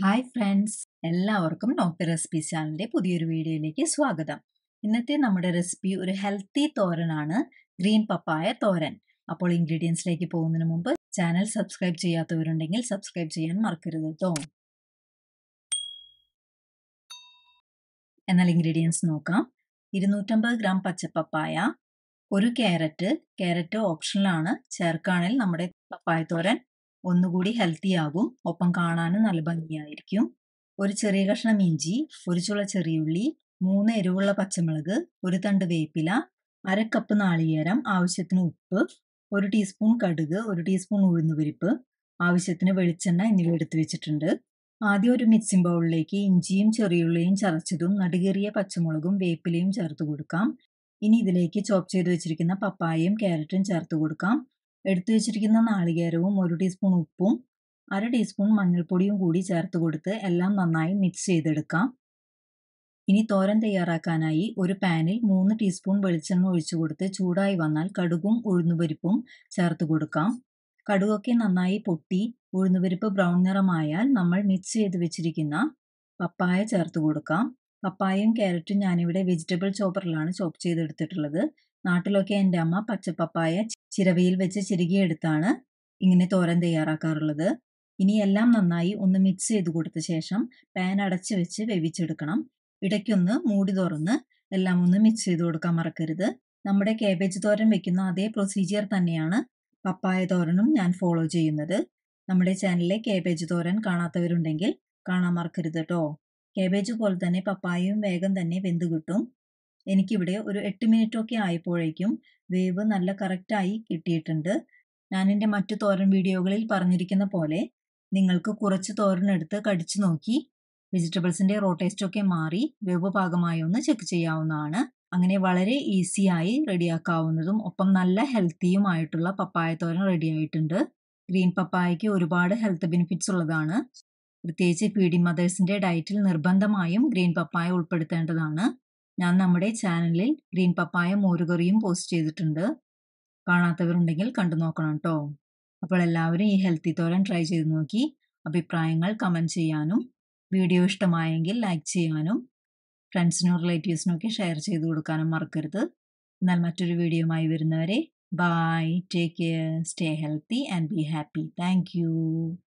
hi friends എല്ലാവർക്കും നോക്ക് recipe ചാനലിൻ്റെ പുതിയൊരു വീഡിയോയിലേക്ക് സ്വാഗതം ഇന്നത്തെ നമ്മുടെ റെസിപ്പി ഒരു ഹെൽത്തി തോരനാണ് ഗ്രീൻ പപ്പായ തോരൻ അപ്പോൾ ഇൻഗ്രീഡിയൻസിലേക്ക് പോകുന്നതിന് മുമ്പ് ചാനൽ സബ്സ്ക്രൈബ് ചെയ്യാത്തവരുണ്ടെങ്കിൽ സബ്സ്ക്രൈബ് ചെയ്യാൻ മറക്കരുത് കേട്ടോ എന്നാൽ ഇൻഗ്രീഡിയൻസ് നോക്കാം ഇരുന്നൂറ്റമ്പത് ഗ്രാം പച്ചപ്പപ്പായ ഒരു ക്യാരറ്റ് ക്യാരറ്റ് ഓപ്ഷണലാണ് ചേർക്കാണെങ്കിൽ നമ്മുടെ പപ്പായ തോരൻ ഒന്നുകൂടി ഹെൽത്തി ആകും ഒപ്പം കാണാനും നല്ല ഭംഗിയായിരിക്കും ഒരു ചെറിയ കഷ്ണം ഇഞ്ചി ഒരു ചുള ചെറിയുള്ളി മൂന്ന് എരിവുള്ള പച്ചമുളക് ഒരു തണ്ട് വേപ്പില അര കപ്പ് നാളികേരം ആവശ്യത്തിന് ഉപ്പ് ഒരു ടീസ്പൂൺ കടുക് ഒരു ടീസ്പൂൺ ഉഴുന്നുപരിപ്പ് ആവശ്യത്തിന് വെളിച്ചെണ്ണ എന്നിവ എടുത്തു വെച്ചിട്ടുണ്ട് ആദ്യം ഒരു മിക്സിംഗ് ബൗളിലേക്ക് ഇഞ്ചിയും ചെറിയുള്ളിയും ചതച്ചതും നടുകേറിയ പച്ചമുളകും വേപ്പിലയും ചേർത്ത് കൊടുക്കാം ഇനി ഇതിലേക്ക് ചോപ്പ് ചെയ്ത് വെച്ചിരിക്കുന്ന പപ്പായയും ക്യാരറ്റും ചേർത്ത് കൊടുക്കാം എടുത്തു വെച്ചിരിക്കുന്ന നാളികേരവും ഒരു ടീസ്പൂൺ ഉപ്പും അര ടീസ്പൂൺ മഞ്ഞൾപ്പൊടിയും കൂടി ചേർത്ത് കൊടുത്ത് എല്ലാം നന്നായി മിക്സ് ചെയ്തെടുക്കാം ഇനി തോരൻ തയ്യാറാക്കാനായി ഒരു പാനിൽ മൂന്ന് ടീസ്പൂൺ വെളിച്ചെണ്ണ ഒഴിച്ചു കൊടുത്ത് ചൂടായി വന്നാൽ കടുകും ഉഴുന്നുപരിപ്പും ചേർത്ത് കൊടുക്കാം കടുകൊക്കെ നന്നായി പൊട്ടി ഉഴുന്നുപരിപ്പ് ബ്രൗൺ നിറമായാൽ നമ്മൾ മിക്സ് ചെയ്ത് വെച്ചിരിക്കുന്ന പപ്പായ ചേർത്ത് കൊടുക്കാം പപ്പായയും ക്യാരറ്റും ഞാനിവിടെ വെജിറ്റബിൾ ചോപ്പറിലാണ് ചോപ്പ് ചെയ്തെടുത്തിട്ടുള്ളത് നാട്ടിലൊക്കെ എൻ്റെ അമ്മ പച്ചപ്പപ്പായ ചിരവയിൽ വെച്ച് ചിരുകിയെടുത്താണ് ഇങ്ങനെ തോരൻ തയ്യാറാക്കാറുള്ളത് ഇനി എല്ലാം നന്നായി ഒന്ന് മിക്സ് ചെയ്ത് കൊടുത്ത ശേഷം പാൻ അടച്ച് വെച്ച് വേവിച്ചെടുക്കണം ഇടയ്ക്കൊന്ന് മൂടി തുറന്ന് എല്ലാം ഒന്ന് മിക്സ് ചെയ്ത് കൊടുക്കാൻ മറക്കരുത് നമ്മുടെ കേബേജ് തോരൻ വെക്കുന്ന അതേ പ്രൊസീജിയർ തന്നെയാണ് പപ്പായ തോരനും ഞാൻ ഫോളോ ചെയ്യുന്നത് നമ്മുടെ ചാനലിലെ കേബേജ് തോരൻ കാണാത്തവരുണ്ടെങ്കിൽ കാണാൻ മറക്കരുത് കേട്ടോ കേബേജ് പോലെ തന്നെ പപ്പായയും വേഗം തന്നെ വെന്ത് കിട്ടും എനിക്കിവിടെ ഒരു എട്ട് മിനിറ്റ് ഒക്കെ ആയപ്പോഴേക്കും വേവ് നല്ല കറക്റ്റായി കിട്ടിയിട്ടുണ്ട് ഞാൻ എൻ്റെ മറ്റു തോരൻ വീഡിയോകളിൽ പറഞ്ഞിരിക്കുന്ന പോലെ നിങ്ങൾക്ക് കുറച്ച് തോരൻ എടുത്ത് കടിച്ചു നോക്കി വെജിറ്റബിൾസിൻ്റെ റോ ടേസ്റ്റ് ഒക്കെ മാറി വേവ് പാകമായി ഒന്ന് ചെക്ക് ചെയ്യാവുന്നതാണ് അങ്ങനെ വളരെ ഈസിയായി റെഡിയാക്കാവുന്നതും ഒപ്പം നല്ല ഹെൽത്തിയുമായിട്ടുള്ള പപ്പായ തോരൻ റെഡി ആയിട്ടുണ്ട് ഗ്രീൻ പപ്പായയ്ക്ക് ഒരുപാട് ഹെൽത്ത് ബെനിഫിറ്റ്സ് ഉള്ളതാണ് പ്രത്യേകിച്ച് ഫീഡിംഗ് മദേഴ്സിൻ്റെ ഡയറ്റിൽ നിർബന്ധമായും ഗ്രീൻ പപ്പായ ഉൾപ്പെടുത്തേണ്ടതാണ് ഞാൻ നമ്മുടെ ചാനലിൽ ഗ്രീൻ പപ്പായ മോരുകറിയും പോസ്റ്റ് ചെയ്തിട്ടുണ്ട് കാണാത്തവരുണ്ടെങ്കിൽ കണ്ടു നോക്കണം കേട്ടോ അപ്പോൾ എല്ലാവരും ഈ ഹെൽത്തി തോരൻ ട്രൈ ചെയ്ത് നോക്കി അഭിപ്രായങ്ങൾ കമൻറ്റ് ചെയ്യാനും വീഡിയോ ഇഷ്ടമായെങ്കിൽ ലൈക്ക് ചെയ്യാനും ഫ്രണ്ട്സിനും റിലേറ്റീവ്സിനും ഒക്കെ ഷെയർ ചെയ്ത് കൊടുക്കാനും മറക്കരുത് എന്നാൽ മറ്റൊരു വീഡിയോയുമായി വരുന്നവരെ bye take care stay healthy and be happy thank